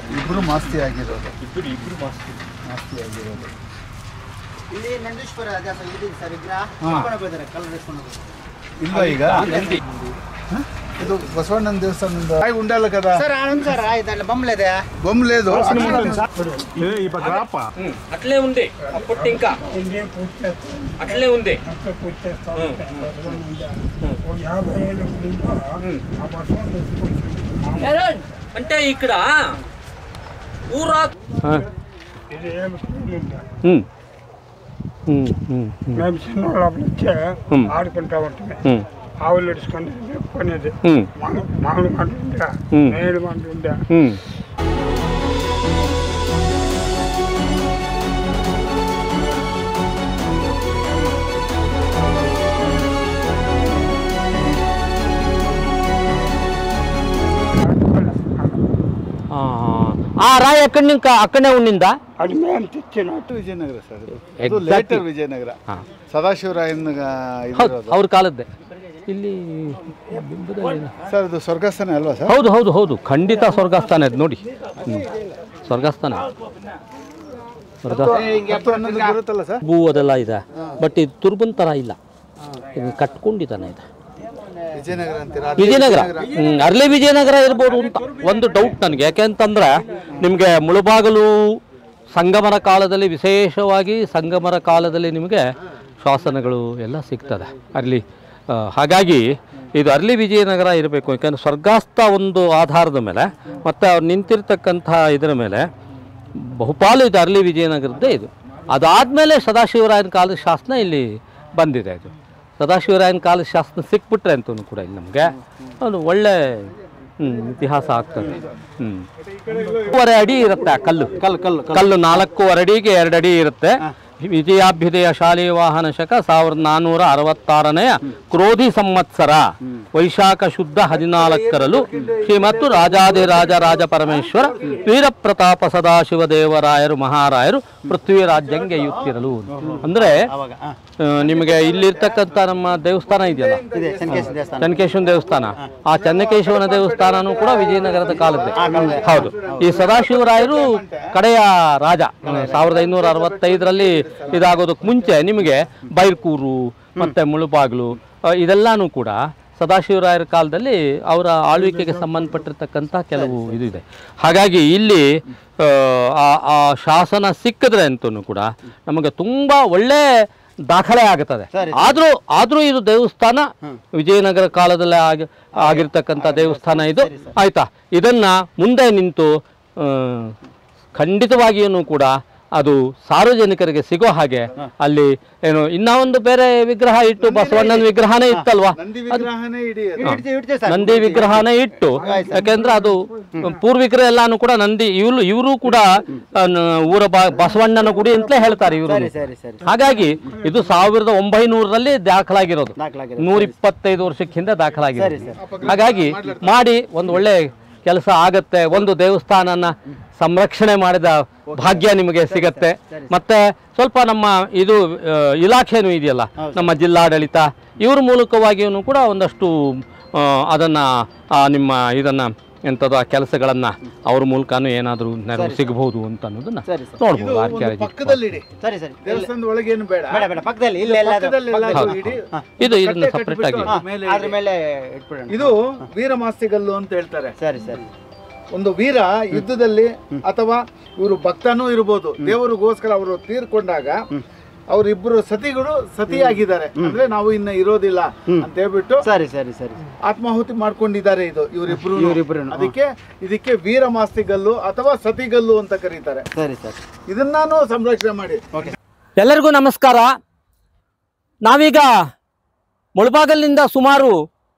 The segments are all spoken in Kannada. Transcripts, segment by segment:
ಇಬ್ರು ಮಾಸ್ತಿ ಆಗಿರೋದು ಇಬ್ಬರು ಇಬ್ಬರು ಮಾಸ್ತಿ ಮಾಸ್ತಿ ಆಗಿರೋದು ಇಲ್ಲಿ ನಂದೀಶ್ವರ ಅದೇ ಸರ್ ಇದೆ ಸರ್ ವಿಗ್ರಹ ಹಾ. ಕರ್ಕೊಂಡು ಹೋಗಿದ್ದಾರೆ ಕಲ್ಲರ್ ಎತ್ಕೊಂಡು ಹೋಗೋದು. ಇಲ್ವಾ ಈಗ ನಂದಿ ಹ? ಇದು ಬಸವಣ್ಣನ ದೇವಸ್ಥಾನದಿಂದ ಆಯ್ ಉಂಡಲ್ಲ కదా ಸರ್ అవును సార్ ఇదాంట్లో బొమ్మ లేదా బొమ్మ లేదు అట్లే ఉంది అప్పటి ఇంకా అట్లే ఉంది అంటే ఇక్కడ ఊరా మేము చిన్నప్పుడు వచ్చే ఆడుకుంటా ఉంటుంది ఆవులు ఇడుచుకొని చెప్పుకునేది మామిడి మంట ఉందా నేడు మంట ఉందా ఆ రాయి ఎక్కడి నుంచి అక్కడనే ఉండిందా అది మేము తెచ్చినట్టు ವಿಜಯನಗರ ಸರ್ ಇದು. ಇದು Exactly. ಲೇಟರ್ ವಿಜಯನಗರ ಹಾ. ಸದಾಶಿವರಾಯನ ಹೌದು ಅವ್ರ ಕಾಲದ್ದೇ ಇಲ್ಲಿ ಬಿಂಬದಲ್ಲಿ- ಸರ್ ಇದು ಸ್ವರ್ಗಸ್ಥಾನ ಅಲ್ವಾ ಸರ್ ಹೌದು ಹೌದು ಹೌದು ಖಂಡಿತ ಸ್ವರ್ಗಸ್ಥಾನ ಇದು ನೋಡಿ ಹ್ಮ್. ಸ್ವರ್ಗಸ್ಥಾನ ಸ್ವರ್ಗ ಹತ್ತು ಹನ್ನೊಂದು ಬರುತ್ತಲ್ಲ ಸರ್ ಹೂ ಅದೆಲ್ಲ ಇದೆ ಬಟ್ ಇದು ತುರ್ಬನ್ ಥರ ಇಲ್ಲ ಇದು ಕಟ್ಕೊಂಡಿದ್ದಾನೆ ಇದು ವಿಜಯನಗರ ಅಂತೀರಾ ವಿಜಯನಗರ ಹ್ಮ್, ಅರ್ಲಿ ವಿಜಯನಗರ ಇರ್ಬೋದು ಅಂತ ಒಂದು ಡೌಟ್ ನನಗೆ ಯಾಕೆಂತಂದ್ರೆ ನಿಮಗೆ ಮುಳುಬಾಗಲು ಸಂಗಮರ ಕಾಲದಲ್ಲಿ ವಿಶೇಷವಾಗಿ ಸಂಗಮರ ಕಾಲದಲ್ಲಿ ನಿಮಗೆ ಶಾಸನಗಳು ಎಲ್ಲ ಸಿಗ್ತದೆ ಅರ್ಲಿ ಆ, ಹಾಗಾಗಿ ಇದು ಅರ್ಲಿ ವಿಜಯನಗರ ಇರಬೇಕು ಯಾಕಂದ್ರೆ ಸ್ವರ್ಗಾಸ್ತ ಒಂದು ಆಧಾರದ ಮೇಲೆ ಮತ್ತು ಅವ್ರು ನಿಂತಿರ್ತಕ್ಕಂಥ ಇದರ ಮೇಲೆ ಬಹುಪಾಲು ಇದು ಅರ್ಲಿ ವಿಜಯನಗರದ್ದೇ ಇದು ಅದಾದಮೇಲೆ ಸದಾಶಿವರಾಯನ ಕಾಲದ ಶಾಸನ ಇಲ್ಲಿ ಬಂದಿದೆ ಇದು ಸದಾಶಿವರಾಯನ ಕಾಲದ ಶಾಸನ ಸಿಕ್ಬಿಟ್ರೆ ಅಂತೂ ಕೂಡ ಇಲ್ಲಿ ನಮಗೆ ಒಂದು ಒಳ್ಳೆ ಹ್ಮ್, ಇತಿಹಾಸ ಆಗ್ತದೆ ಹ್ಮ್ ನಾಲ್ಕೂವರೆ ಅಡಿ ಇರುತ್ತೆ ಆ ಕಲ್ಲು ಕಲ್ಲು ಕಲ್ಲು ಕಲ್ಲು ನಾಲ್ಕೂವರೆ ಅಡಿಗೆ ಎರಡು ಅಡಿ ಇರುತ್ತೆ ವಿಜಯಾಭ್ಯುದಯ ಶಾಲಿ ವಾಹನ ಶಕ ಸಾವಿರದ ನಾನ್ನೂರ ಅರವತ್ತಾರನೆಯ ಕ್ರೋಧಿ ಸಂವತ್ಸರ ವೈಶಾಖ ಶುದ್ಧ ಹದಿನಾಲ್ಕರಲು ಶ್ರೀಮತ್ತು ರಾಜಾದಿರಾಜ ರಾಜ ಪರಮೇಶ್ವರ ವೀರಪ್ರತಾಪ ಸದಾಶಿವ ದೇವರಾಯರು ಮಹಾರಾಯರು ಪೃಥ್ವಿ ರಾಜ್ಯಂಗೆ ಯುತ್ತಿರಲು ಅಂದ್ರೆ ಅವಾಗ ಹಾ. ಆ, ನಿಮಗೆ ಇಲ್ಲಿರ್ತಕ್ಕಂಥ ನಮ್ಮ ದೇವಸ್ಥಾನ ಇದೆಯಲ್ಲ ಇದೆ ಚೆನ್ನಕೇಶ್ವರ ದೇವಸ್ಥಾನ ಚನ್ನಕೇಶವನ ದೇವಸ್ಥಾನ ಆ ಚನ್ನಕೇಶವನ ದೇವಸ್ಥಾನನೂ ಕೂಡ ವಿಜಯನಗರದ ಕಾಲದ್ದೇ ಹೌದು ಈ ಸದಾಶಿವರಾಯರು ಕಡೆಯ ರಾಜ ಸಾವಿರದ ಐನೂರ ಅರವತ್ತೈದರಲ್ಲಿ ಇದಾಗೋದಕ್ಕೆ ಮುಂಚೆ ನಿಮಗೆ ಬೈರ್ಕೂರು ಮತ್ತೆ ಮುಳುಬಾಗ್ಲು ಆ, ಇದೆಲ್ಲಾನು ಕೂಡ ಸದಾಶಿವರಾಯರ ಕಾಲದಲ್ಲಿ ಅವರ ಆಳ್ವಿಕೆಗೆ ಸಂಬಂಧಪಟ್ಟಿರ್ತಕ್ಕಂಥ ಕೆಲವು ಇದು ಇದೆ ಹಾಗಾಗಿ ಇಲ್ಲಿ ಆ, ಆ- ಆ ಶಾಸನ ಸಿಕ್ಕಿದ್ರೆ ಅಂತೂ ಕೂಡ ನಮಗೆ ತುಂಬ ಒಳ್ಳೆ ದಾಖಲೆ ಆಗುತ್ತದೆ ಆದ್ರೂ ಆದ್ರೂ ಇದು ದೇವಸ್ಥಾನ ವಿಜಯನಗರ ಕಾಲದಲ್ಲಿ ಆಗಿ ಆಗಿರ್ತಕ್ಕಂಥ ದೇವಸ್ಥಾನ ಇದು ಆಯ್ತಾ ಇದನ್ನ ಮುಂದೆ ನಿಂತು ಆ, ಖಂಡಿತವಾಗಿಯೂ ಕೂಡ ಅದು ಸಾರ್ವಜನಿಕರಿಗೆ ಸಿಗೋ ಹಾಗೆ ಅಲ್ಲಿ ಏನು ಇನ್ನ ಒಂದು ಬೇರೆ ವಿಗ್ರಹ ಇಟ್ಟು ಬಸವಣ್ಣನ ವಿಗ್ರಹನೇ ಇತ್ತಲ್ವಾ ನಂದಿ ವಿಗ್ರಹನೇ ಇಡೀ ಅದು. ಇಡ್ತೀವಿ ಇಡ್ತೀವಿ ಸರ್ ನಂದಿ ವಿಗ್ರಹನೇ ಇಟ್ಟು ಯಾಕೆಂದ್ರೆ ಅದು ಪೂರ್ವಿಕರು ಎಲ್ಲಾನು ಕೂಡ ನಂದಿ ಇವರು ಇವರು ಕೂಡ ಆ, ನ- ಊರ ಬ- ಬಸವಣ್ಣನ ಗುಡಿ ಅಂತಲೇ ಹೇಳ್ತಾರೆ ಇವರು ಸರಿ ಸರಿ ಸರಿ ಹಾಗಾಗಿ ಇದು ಸಾವಿರದ ಒಂಬೈನೂರರಲ್ಲಿ ದಾಖಲಾಗಿರೋದು ದಾಖಲಾಗಿರೋದು. ನೂರ ಇಪ್ಪತ್ತೈದು ವರ್ಷಕ್ಕೆ ಹಿಂದೆ ದಾಖಲಾಗಿರೋದು ಸರಿ, ಹಾಗಾಗಿ ಮಾಡಿ ಒಂದು ಒಳ್ಳೆ ಕೆಲಸ ಆಗತ್ತೆ ಒಂದು ದೇವಸ್ಥಾನನ ಸಂರಕ್ಷಣೆ ಮಾಡಿದ ಭಾಗ್ಯ ನಿಮಗೆ ಸಿಗತ್ತೆ ಮತ್ತೆ ಸ್ವಲ್ಪ ನಮ್ಮ ಇದು ಆ, ಇಲಾಖೆನೂ ಇದೆಯಲ್ಲ ನಮ್ಮ ಜಿಲ್ಲಾಡಳಿತ ಇವ್ರ ಮೂಲಕವಾಗಿಯೂ ಕೂಡ ಒಂದಷ್ಟು ಆ, ಅದನ್ನ ಆ, ನಿಮ್ಮ ಇದನ್ನ ಎಂಥದ್ದು ಆ ಕೆಲಸಗಳನ್ನ ಅವ್ರ ಮೂಲಕನೂ ಏನಾದರೂ ನೆರವು ಸಿಗಬಹುದು ಅಂತ ಅನ್ನೋದನ್ನ ಸರಿ ಸರ್ ನೋಡ್ಬೋದು ಇದು ಒಂದು ಆರ್ಕಿಯಾಲಜಿ ಪಕ್ಕದಲ್ಲಿ ಇಡಿ ಸರಿ ಸರಿ ದೇವಸ್ಥಾನದ ಒಳಗೆ ಏನು ಬೇಡ ಬೇಡ ಬೇಡ ಪಕ್ಕದಲ್ಲಿ ಇಲ್ಲ ಎಲ್ಲ ಪಕ್ಕದಲ್ಲಿ ಎಲ್ಲಾದ್ರೂ ಇಡಿ ಇದು ಇದನ್ನ ಕಟ್ಟೆ ಸಪ್ರೇಟ್ ಆಗಿ ಕಟ್ಬಿಟ್ಟು ಮೇಲೆ ಅದ್ರ ಮೇಲೆ ಇಟ್ಬಿಡೋಣ ಇದು ವೀರಮಾಸ್ತಿಗಲ್ಲು ಅಂತ ಹೇಳ್ತಾರೆ ಸರಿ ಸರಿ ಒಂದು ವೀರ ಯುದ್ಧದಲ್ಲಿ ಅಥವಾ ಇವರು ಭಕ್ತನೂ ಇರ್ಬೋದು ದೇವರಿಗೋಸ್ಕರ ಅವರು ತೀರ್ಕೊಂಡಾಗ ಅವರಿಬ್ಬರು ಸತಿಗಳು ಸತಿಯಾಗಿದ್ದಾರೆ ಅಂದ್ರೆ ನಾವು ಇನ್ನ ಇರೋದಿಲ್ಲ ಅಂತ ಹೇಳ್ಬಿಟ್ಟು ಸರಿ ಸರಿ ಸರಿ ಆತ್ಮಾಹುತಿ ಮಾಡ್ಕೊಂಡಿದ್ದಾರೆ ಇದು ಇವರಿಬ್ರು ಇವ್ರಿಬ್ರುನು, ಅದಕ್ಕೆ ಇದಕ್ಕೆ ವೀರಮಾಸ್ತಿಗಲ್ಲು ಅಥವಾ ಸತಿಗಲ್ಲು ಅಂತ ಕರೀತಾರೆ ಸರಿ ಸರಿ ಇದನ್ನಾನು ಸಂರಕ್ಷಣೆ ಮಾಡಿ ಎಲ್ಲರಿಗೂ ನಮಸ್ಕಾರ ನಾವೀಗ ಮುಳಬಾಗಲಿನಿಂದ ಸುಮಾರು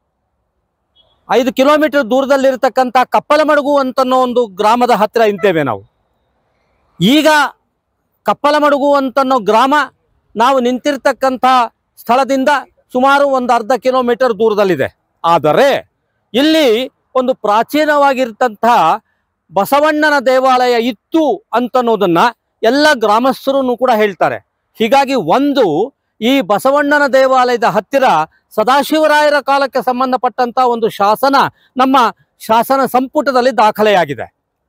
ಐದು ಕಿಲೋಮೀಟರ್ ದೂರದಲ್ಲಿರ್ತಕ್ಕಂಥ ಕಪ್ಪಲಮಡುಗು ಅಂತನ್ನೋ ಒಂದು ಗ್ರಾಮದ ಹತ್ತಿರ ನಿಂತೇವೆ ನಾವು ಈಗ ಕಪ್ಪಲಮಡುಗು ಅಂತನ್ನೋ ಗ್ರಾಮ ನಾವು ನಿಂತಿರ್ತಕ್ಕಂಥ ಸ್ಥಳದಿಂದ ಸುಮಾರು ಒಂದು ಅರ್ಧ ಕಿಲೋಮೀಟರ್ ದೂರದಲ್ಲಿದೆ ಆದರೆ ಇಲ್ಲಿ ಒಂದು ಪ್ರಾಚೀನವಾಗಿರ್ತಂಥ ಬಸವಣ್ಣನ ದೇವಾಲಯ ಇತ್ತು ಅಂತನ್ನೋದನ್ನ ಎಲ್ಲ ಗ್ರಾಮಸ್ಥರು ಕೂಡ ಹೇಳ್ತಾರೆ ಹೀಗಾಗಿ ಒಂದು ಈ ಬಸವಣ್ಣನ ದೇವಾಲಯದ ಹತ್ತಿರ ಸದಾಶಿವರಾಯರ ಕಾಲಕ್ಕೆ ಸಂಬಂಧಪಟ್ಟಂತ ಒಂದು ಶಾಸನ ನಮ್ಮ ಶಾಸನ ಸಂಪುಟದಲ್ಲಿ ದಾಖಲೆಯಾಗಿದೆ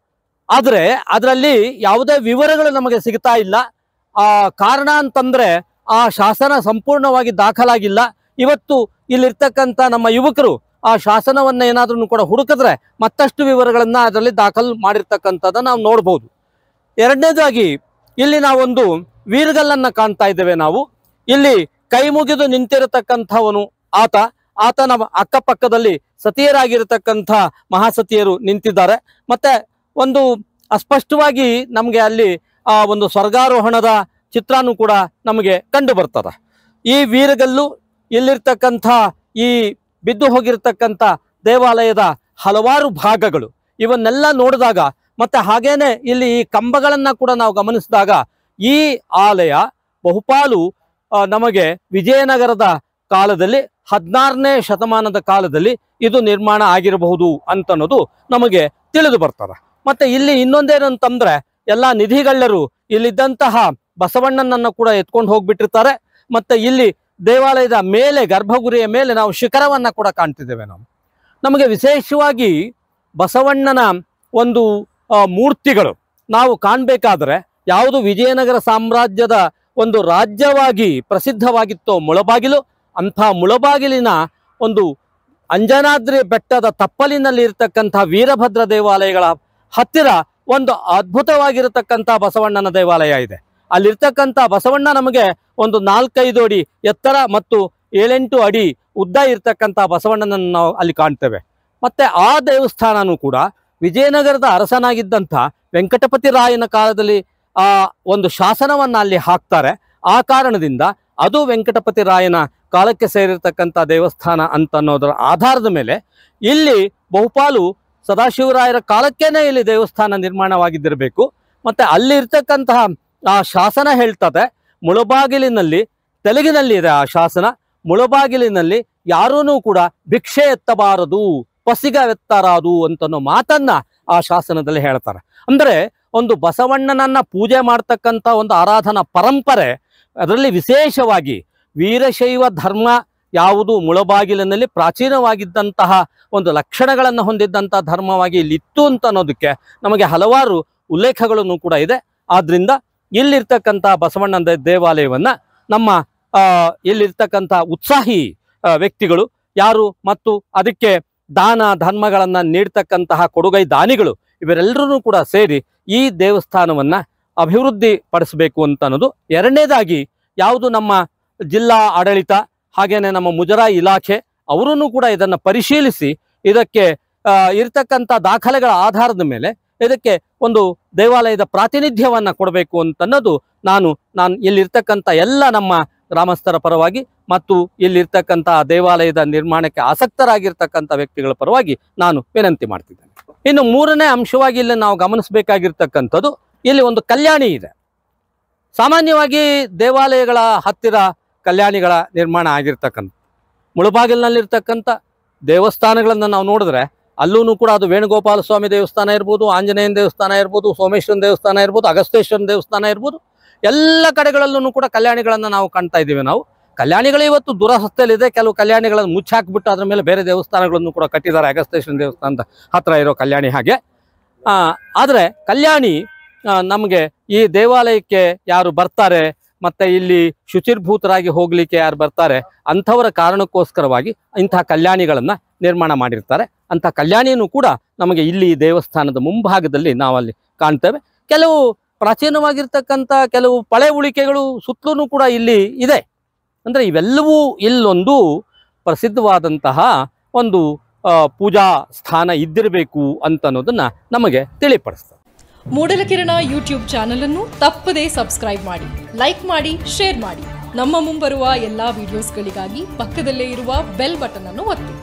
ಆದರೆ ಅದರಲ್ಲಿ ಯಾವುದೇ ವಿವರಗಳು ನಮಗೆ ಸಿಗ್ತಾ ಇಲ್ಲ ಆ ಕಾರಣ ಅಂತಂದ್ರೆ ಆ ಶಾಸನ ಸಂಪೂರ್ಣವಾಗಿ ದಾಖಲಾಗಿಲ್ಲ ಇವತ್ತು ಇಲ್ಲಿರ್ತಕ್ಕಂಥ ನಮ್ಮ ಯುವಕರು ಆ ಶಾಸನವನ್ನ ಏನಾದ್ರೂ ಕೂಡ ಹುಡುಕಿದ್ರೆ ಮತ್ತಷ್ಟು ವಿವರಗಳನ್ನ ಅದರಲ್ಲಿ ದಾಖಲು ಮಾಡಿರ್ತಕ್ಕಂಥದ್ದನ್ನ ನಾವು ನೋಡ್ಬೋದು ಎರಡನೇದಾಗಿ ಇಲ್ಲಿ ನಾವೊಂದು ವೀರಗಲ್ಲನ್ನ ಕಾಣ್ತಾ ಇದ್ದೇವೆ ನಾವು ಇಲ್ಲಿ ಕೈ ಮುಗಿದು ನಿಂತಿರತಕ್ಕಂಥವನು ಆತ ಆತನ ಅಕ್ಕಪಕ್ಕದಲ್ಲಿ ಸತಿಯರಾಗಿರತಕ್ಕಂಥ ಮಹಾಸತಿಯರು ನಿಂತಿದ್ದಾರೆ ಮತ್ತೆ ಒಂದು ಅಸ್ಪಷ್ಟವಾಗಿ ನಮಗೆ ಅಲ್ಲಿ ಆ ಒಂದು ಸ್ವರ್ಗಾರೋಹಣದ ಚಿತ್ರನೂ ಕೂಡ ನಮಗೆ ಕಂಡು ಬರ್ತದೆ ಈ ವೀರಗಲ್ಲು ಇಲ್ಲಿರ್ತಕ್ಕಂಥ ಈ ಬಿದ್ದು ಹೋಗಿರ್ತಕ್ಕಂಥ ದೇವಾಲಯದ ಹಲವಾರು ಭಾಗಗಳು ಇವನ್ನೆಲ್ಲ ನೋಡಿದಾಗ ಮತ್ತೆ ಹಾಗೇನೆ ಇಲ್ಲಿ ಈ ಕಂಬಗಳನ್ನ ಕೂಡ ನಾವು ಗಮನಿಸಿದಾಗ ಈ ಆಲಯ ಬಹುಪಾಲು ಆ, ನಮಗೆ ವಿಜಯನಗರದ ಕಾಲದಲ್ಲಿ ಹದಿನಾರನೇ ಶತಮಾನದ ಕಾಲದಲ್ಲಿ ಇದು ನಿರ್ಮಾಣ ಆಗಿರಬಹುದು ಅಂತನ್ನೋದು ನಮಗೆ ತಿಳಿದು ಬರ್ತದೆ ಮತ್ತೆ ಇಲ್ಲಿ ಇನ್ನೊಂದೇನಂತಂದ್ರೆ ಎಲ್ಲ ನಿಧಿಗಳ್ಳರು ಇಲ್ಲಿದ್ದಂತಹ ಬಸವಣ್ಣನನ್ನ ಕೂಡ ಎತ್ಕೊಂಡು ಹೋಗ್ಬಿಟ್ಟಿರ್ತಾರೆ ಮತ್ತೆ ಇಲ್ಲಿ ದೇವಾಲಯದ ಮೇಲೆ ಗರ್ಭಗುರಿಯ ಮೇಲೆ ನಾವು ಶಿಖರವನ್ನ ಕೂಡ ಕಾಣ್ತಿದ್ದೇವೆ ನಾವು ನಮಗೆ ವಿಶೇಷವಾಗಿ ಬಸವಣ್ಣನ ಒಂದು ಆ, ಮೂರ್ತಿಗಳು ನಾವು ಕಾಣಬೇಕಾದ್ರೆ ಯಾವುದು ವಿಜಯನಗರ ಸಾಮ್ರಾಜ್ಯದ ಒಂದು ರಾಜ್ಯವಾಗಿ ಪ್ರಸಿದ್ಧವಾಗಿತ್ತೋ ಮುಳಬಾಗಿಲು ಅಂಥ ಮುಳಬಾಗಿಲಿನ ಒಂದು ಅಂಜನಾದ್ರಿ ಬೆಟ್ಟದ ತಪ್ಪಲಿನಲ್ಲಿ ಇರ್ತಕ್ಕಂಥ ವೀರಭದ್ರ ದೇವಾಲಯಗಳ ಹತ್ತಿರ ಒಂದು ಅದ್ಭುತವಾಗಿರತಕ್ಕಂಥ ಬಸವಣ್ಣನ ದೇವಾಲಯ ಇದೆ ಅಲ್ಲಿರ್ತಕ್ಕಂಥ ಬಸವಣ್ಣ ನಮಗೆ ಒಂದು ನಾಲ್ಕೈದು ಅಡಿ ಎತ್ತರ ಮತ್ತು ಏಳೆಂಟು ಅಡಿ ಉದ್ದ ಇರ್ತಕ್ಕಂಥ ಬಸವಣ್ಣನನ್ನು ನಾವು ಅಲ್ಲಿ ಕಾಣ್ತೇವೆ ಮತ್ತೆ ಆ ದೇವಸ್ಥಾನನೂ ಕೂಡ ವಿಜಯನಗರದ ಅರಸನಾಗಿದ್ದಂಥ ವೆಂಕಟಪತಿ ರಾಯನ ಕಾಲದಲ್ಲಿ ಆ ಒಂದು ಶಾಸನವನ್ನ ಅಲ್ಲಿ ಹಾಕ್ತಾರೆ ಆ ಕಾರಣದಿಂದ ಅದು ವೆಂಕಟಪತಿ ರಾಯನ ಕಾಲಕ್ಕೆ ಸೇರಿರ್ತಕ್ಕಂಥ ದೇವಸ್ಥಾನ ಅಂತ ಅನ್ನೋದರ ಆಧಾರದ ಮೇಲೆ ಇಲ್ಲಿ ಬಹುಪಾಲು ಸದಾಶಿವರಾಯರ ಕಾಲಕ್ಕೇನೆ ಇಲ್ಲಿ ದೇವಸ್ಥಾನ ನಿರ್ಮಾಣವಾಗಿದ್ದಿರಬೇಕು ಮತ್ತೆ ಅಲ್ಲಿ ಇರ್ತಕ್ಕಂತಹ ಆ ಶಾಸನ ಹೇಳ್ತದೆ ಮುಳಬಾಗಿಲಿನಲ್ಲಿ ತೆಲುಗಿನಲ್ಲಿ ಇದೆ ಆ ಶಾಸನ ಮುಳಬಾಗಿಲಿನಲ್ಲಿ ಯಾರೂ ಕೂಡ ಭಿಕ್ಷೆ ಎತ್ತಬಾರದು ಪಸಿಗವೆತ್ತರಾದು ಅಂತನೋ ಮಾತನ್ನ ಆ ಶಾಸನದಲ್ಲಿ ಹೇಳ್ತಾರೆ ಅಂದ್ರೆ ಒಂದು ಬಸವಣ್ಣನನ್ನ ಪೂಜೆ ಮಾಡ್ತಕ್ಕಂಥ ಒಂದು ಆರಾಧನಾ ಪರಂಪರೆ ಅದರಲ್ಲಿ ವಿಶೇಷವಾಗಿ ವೀರಶೈವ ಧರ್ಮ ಯಾವುದು ಮುಳಬಾಗಿಲಿನಲ್ಲಿ ಪ್ರಾಚೀನವಾಗಿದ್ದಂತಹ ಒಂದು ಲಕ್ಷಣಗಳನ್ನು ಹೊಂದಿದ್ದಂತಹ ಧರ್ಮವಾಗಿ ಇಲ್ಲಿ ಇತ್ತು ಅಂತ ಅನ್ನೋದಕ್ಕೆ ನಮಗೆ ಹಲವಾರು ಉಲ್ಲೇಖಗಳನ್ನು ಕೂಡ ಇದೆ ಆದ್ರಿಂದ ಇಲ್ಲಿರ್ತಕ್ಕಂಥ ಬಸವಣ್ಣನ ದೇ- ದೇವಾಲಯವನ್ನ ನಮ್ಮ ಆ, ಇಲ್ಲಿರ್ತಕ್ಕಂಥ ಉತ್ಸಾಹಿ ಆ, ವ್ಯಕ್ತಿಗಳು ಯಾರು ಮತ್ತು ಅದಕ್ಕೆ ದಾನ ಧರ್ಮಗಳನ್ನ ನೀಡ್ತಕ್ಕಂತಹ ಕೊಡುಗೈ ದಾನಿಗಳು ಇವರೆಲ್ಲರೂ ಕೂಡ ಸೇರಿ ಈ ದೇವಸ್ಥಾನವನ್ನ ಅಭಿವೃದ್ಧಿ ಪಡಿಸಬೇಕು ಅಂತ ಅನ್ನೋದು ಎರಡನೇದಾಗಿ ಯಾವುದು ನಮ್ಮ ಜಿಲ್ಲಾ ಆಡಳಿತ ಹಾಗೇನೆ ನಮ್ಮ ಮುಜರಾಯಿ ಇಲಾಖೆ ಅವರೂ ಕೂಡ ಇದನ್ನ ಪರಿಶೀಲಿಸಿ ಇದಕ್ಕೆ ಆ, ಇರ್ತಕ್ಕಂಥ ದಾಖಲೆಗಳ ಆಧಾರದ ಮೇಲೆ ಇದಕ್ಕೆ ಒಂದು ದೇವಾಲಯದ ಪ್ರಾತಿನಿಧ್ಯವನ್ನ ಕೊಡಬೇಕು ಅಂತನ್ನೋದು ನಾನು ನಾನು ಇಲ್ಲಿರ್ತಕ್ಕಂಥ ಎಲ್ಲ ನಮ್ಮ ಗ್ರಾಮಸ್ಥರ ಪರವಾಗಿ ಮತ್ತು ಇಲ್ಲಿರ್ತಕ್ಕಂಥ ದೇವಾಲಯದ ನಿರ್ಮಾಣಕ್ಕೆ ಆಸಕ್ತರಾಗಿರ್ತಕ್ಕಂಥ ವ್ಯಕ್ತಿಗಳ ಪರವಾಗಿ ನಾನು ವಿನಂತಿ ಮಾಡ್ತಿದ್ದೇನೆ ಇನ್ನು ಮೂರನೇ ಅಂಶವಾಗಿ ಇಲ್ಲಿ ನಾವು ಗಮನಿಸಬೇಕಾಗಿರ್ತಕ್ಕಂಥದ್ದು ಇಲ್ಲಿ ಒಂದು ಕಲ್ಯಾಣಿ ಇದೆ ಸಾಮಾನ್ಯವಾಗಿ ದೇವಾಲಯಗಳ ಹತ್ತಿರ ಕಲ್ಯಾಣಿಗಳ ನಿರ್ಮಾಣ ಆಗಿರ್ತಕ್ಕಂಥ ಮುಳುಬಾಗಿಲಿನಲ್ಲಿರ್ತಕ್ಕಂಥ ದೇವಸ್ಥಾನಗಳನ್ನು ನಾವು ನೋಡಿದ್ರೆ ಅಲ್ಲೂ ಕೂಡ ಅದು ವೇಣುಗೋಪಾಲ ಸ್ವಾಮಿ ದೇವಸ್ಥಾನ ಇರ್ಬೋದು ಆಂಜನೇಯನ ದೇವಸ್ಥಾನ ಇರ್ಬೋದು ಸೋಮೇಶ್ವರನ ದೇವಸ್ಥಾನ ಇರ್ಬೋದು ಅಗಸ್ತೇಶ್ವರನ ದೇವಸ್ಥಾನ ಇರ್ಬೋದು ಎಲ್ಲ ಕಡೆಗಳಲ್ಲೂ ಕೂಡ ಕಲ್ಯಾಣಿಗಳನ್ನು ನಾವು ಕಾಣ್ತಾ ಇದ್ದೀವಿ ನಾವು ಕಲ್ಯಾಣಿಗಳು ಇವತ್ತು ದುರವಸ್ಥೆಯಲ್ಲಿದೆ ಕೆಲವು ಕಲ್ಯಾಣಿಗಳನ್ನು ಮುಚ್ಚಾಕ್ಬಿಟ್ಟು ಅದ್ರ ಮೇಲೆ ಬೇರೆ ದೇವಸ್ಥಾನಗಳನ್ನು ಕೂಡ ಕಟ್ಟಿದ್ದಾರೆ ಅಗಸ್ತೇಶ್ವರನ ದೇವಸ್ಥಾನದ ಹತ್ರ ಇರೋ ಕಲ್ಯಾಣಿ ಹಾಗೆ ಆ, ಆದರೆ ಕಲ್ಯಾಣಿ ಆ, ನಮಗೆ ಈ ದೇವಾಲಯಕ್ಕೆ ಯಾರು ಬರ್ತಾರೆ ಮತ್ತೆ ಇಲ್ಲಿ ಶುಚಿರ್ಭೂತರಾಗಿ ಹೋಗ್ಲಿಕ್ಕೆ ಯಾರು ಬರ್ತಾರೆ ಅಂಥವರ ಕಾರಣಕ್ಕೋಸ್ಕರವಾಗಿ ಇಂತಹ ಕಲ್ಯಾಣಿಗಳನ್ನ ನಿರ್ಮಾಣ ಮಾಡಿರ್ತಾರೆ ಅಂಥ ಕಲ್ಯಾಣಿನೂ ಕೂಡ ನಮಗೆ ಇಲ್ಲಿ ಈ ದೇವಸ್ಥಾನದ ಮುಂಭಾಗದಲ್ಲಿ ನಾವಲ್ಲಿ ಕಾಣ್ತೇವೆ ಕೆಲವು ಪ್ರಾಚೀನವಾಗಿರ್ತಕ್ಕಂಥ ಕೆಲವು ಪಳೆ ಉಳಿಕೆಗಳು ಸುತ್ತಲೂ ಕೂಡ ಇಲ್ಲಿ ಇದೆ ಅಂದ್ರೆ ಇವೆಲ್ಲವೂ ಇಲ್ಲೊಂದು ಪ್ರಸಿದ್ಧವಾದಂತಹ ಒಂದು ಆ, ಪೂಜಾ ಸ್ಥಾನ ಇದ್ದಿರಬೇಕು ಅಂತ ಅನ್ನೋದನ್ನ ನಮಗೆ ತಿಳಿಪಡಿಸ್ತದೆ ಮೂಡಲಕಿರಣ ಯೂಟ್ಯೂಬ್ ಚಾನಲ್ ಅನ್ನು ತಪ್ಪದೇ ಸಬ್ಸ್ಕ್ರೈಬ್ ಮಾಡಿ ಲೈಕ್ ಮಾಡಿ ಶೇರ್ ಮಾಡಿ ನಮ್ಮ ಮುಂಬರುವ ಎಲ್ಲಾ ವಿಡಿಯೋಸ್ಗಳಿಗಾಗಿ ಪಕ್ಕದಲ್ಲೇ ಇರುವ ಬೆಲ್ ಬಟನ್ ಅನ್ನು ಒತ್ತಿ